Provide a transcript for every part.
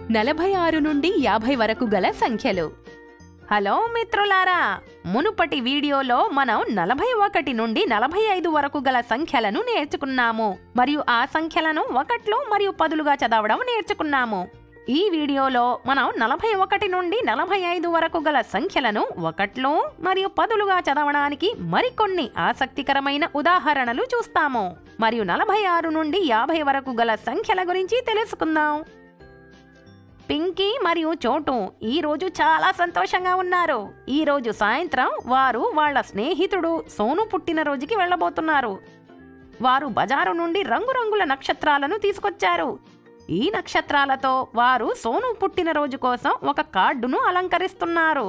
నలభై ఆరు నుండి యాభై వరకు గల సంఖ్యలు హలో మిత్రులారా మునుపటి వీడియోలో మనం నలభై ఒకటి నుండి నలభై ఐదు వరకు గల సంఖ్యలను నేర్చుకున్నాము మరియు ఆ సంఖ్యలను ఒకట్లు మరియు పదులుగా చదవడం నేర్చుకున్నాము ఈ వీడియోలో మనం నలభై ఒకటి నుండి నలభై ఐదు వరకు గల సంఖ్యలను ఒకట్లు మరియు పదులుగా చదవడానికి మరికొన్ని ఆసక్తికరమైన ఉదాహరణలు చూస్తాము మరియు నలభై ఆరు నుండి యాభై వరకు గల సంఖ్యల గురించి తెలుసుకుందాం పింకీ మరియు చోటు ఈ రోజు చాలా సంతోషంగా ఉన్నారు ఈ రోజు సాయంత్రం వారు వాళ్ళ స్నేహితుడు సోను పుట్టినరోజుకి వెళ్ళబోతున్నారు వారు బజారు నుండి రంగురంగుల నక్షత్రాలను తీసుకొచ్చారు ఈ నక్షత్రాలతో వారు సోను పుట్టినరోజు కోసం ఒక కార్డును అలంకరిస్తున్నారు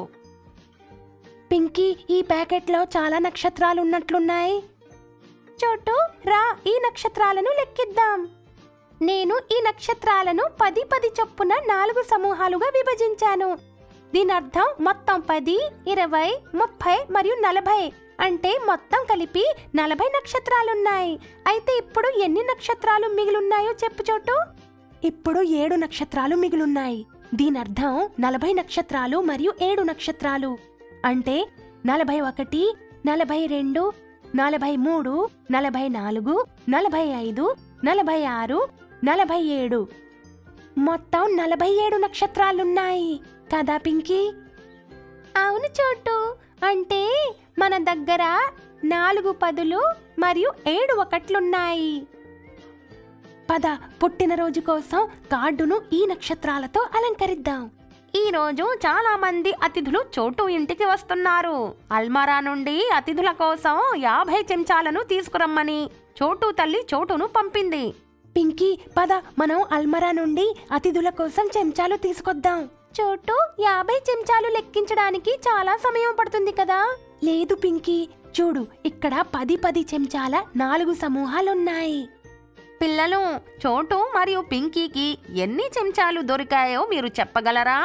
పింకీ ఈ ప్యాకెట్లో చాలా నక్షత్రాలు ఉన్నట్లున్నాయి చోటు రా ఈ నక్షత్రాలను లెక్కిద్దాం నేను ఈ నక్షత్రాలను పది పది చొప్పున నాలుగు సమూహాలుగా విభజించాను దీని అర్థం మొత్తం పది ఇరవై ముప్పై మరియు నలభై అంటే మొత్తం కలిపి నలభై నక్షత్రాలున్నాయి అయితే ఇప్పుడు ఎన్ని నక్షత్రాలు మిగిలిన్నాయో చెప్పు చోటు ఇప్పుడు ఏడు నక్షత్రాలు మిగిలున్నాయి దీని అర్థం నలభై నక్షత్రాలు మరియు ఏడు నక్షత్రాలు అంటే నలభై ఒకటి నలభై రెండు నలభై మూడు నలభై నాలుగు నలభై ఐదు నలభై ఆరు నలభై ఏడు మొత్తం నలభై ఏడు నక్షత్రాలున్నాయి కదా పింకీ అవును చోటు అంటే మన దగ్గర నాలుగు పదులు మరియు ఏడు ఒకట్లున్నాయి పద పుట్టినరోజు కోసం కార్డును ఈ నక్షత్రాలతో అలంకరిద్దాం ఈ రోజు చాలా మంది అతిథులు చోటు ఇంటికి వస్తున్నారు అల్మారా నుండి అతిథుల కోసం యాభై చెంచాలను తీసుకురమ్మని చోటు తల్లి చోటును పంపింది పింకీ పద మనం అల్మరా నుండి అతిథుల కోసం చెంచాలు తీసుకొద్దాం చోటు యాభై చెంచాలు లెక్కించడానికి చాలా సమయం పడుతుంది కదా లేదు పింకీ చూడు ఇక్కడ పది పది చెంచాల నాలుగు సమూహాలున్నాయి పిల్లలు చోటు మరియు పింకీకి ఎన్ని చెంచాలు దొరికాయో మీరు చెప్పగలరా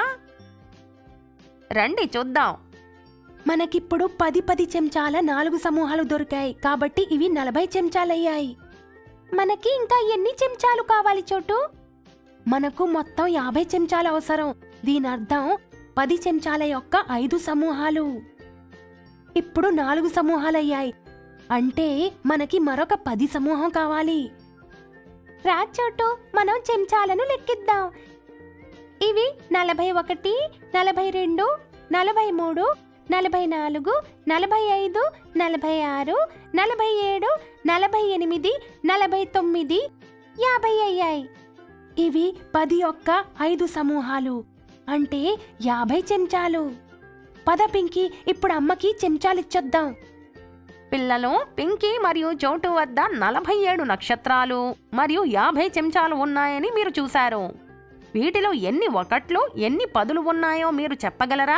రండి చూద్దాం మనకిప్పుడు పది పది చెంచాల నాలుగు సమూహాలు దొరికాయి కాబట్టి ఇవి నలభై చెంచాలయ్యాయి మనకి ఇంకా ఎన్ని చెంచాలు కావాలి చోటు మనకు మొత్తం యాభై చెంచాలు అవసరం దీని అర్థం పది చెంచాల యొక్క ఐదు సమూహాలు ఇప్పుడు నాలుగు సమూహాలయ్యాయి అంటే మనకి మరొక పది సమూహం కావాలి రా చోటు మనం చెంచాలను లెక్కిద్దాం ఇవి నలభై ఒకటి నలభై రెండు నలభై మూడు నలభై నాలుగు నలభై ఐదు నలభై ఆరు నలభై ఏడు నలభై ఎనిమిది నలభై తొమ్మిది యాభై అయ్యాయి ఇవి పది ఒక్క ఐదు సమూహాలు అంటే యాభై చెంచాలు పద పింకి ఇప్పుడు అమ్మకి చెంచాలిచ్చొద్దాం పిల్లలు పింకీ మరియు చోటు వద్ద నలభై ఏడు నక్షత్రాలు మరియు యాభై చెంచాలు ఉన్నాయని మీరు చూశారు వీటిలో ఎన్ని ఒకట్లు ఎన్ని పదులు ఉన్నాయో మీరు చెప్పగలరా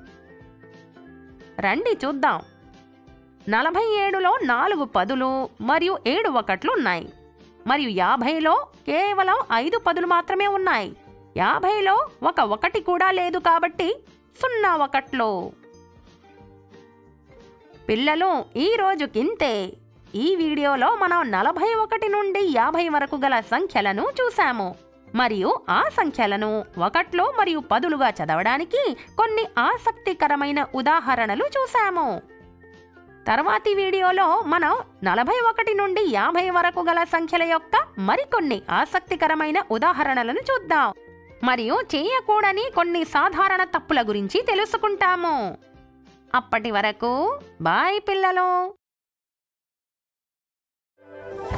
రండి చూద్దాం నలభై ఏడులో నాలుగు పదులు మరియు ఏడు ఒకట్లు ఉన్నాయి మరియు యాభైలో కేవలం ఐదు పదులు మాత్రమే ఉన్నాయి యాభైలో ఒక ఒకటి కూడా లేదు కాబట్టి సున్నా ఒకట్లు పిల్లలు ఈ రోజుకింతే ఈ వీడియోలో మనం నలభై ఒకటి నుండి యాభై వరకు గల సంఖ్యలను చూశాము మరియు ఆ సంఖ్యలను ఒకట్లు మరియు పదులుగా చదవడానికి కొన్ని ఆసక్తికరమైన ఉదాహరణలు చూశాము తర్వాతి వీడియోలో మనం నలభై ఒకటి నుండి యాభై వరకు గల సంఖ్యల యొక్క మరికొన్ని ఆసక్తికరమైన ఉదాహరణలను చూద్దాం మరియు చేయకూడని కొన్ని సాధారణ తప్పుల గురించి తెలుసుకుంటాము అప్పటి వరకు బాయ్ పిల్లలు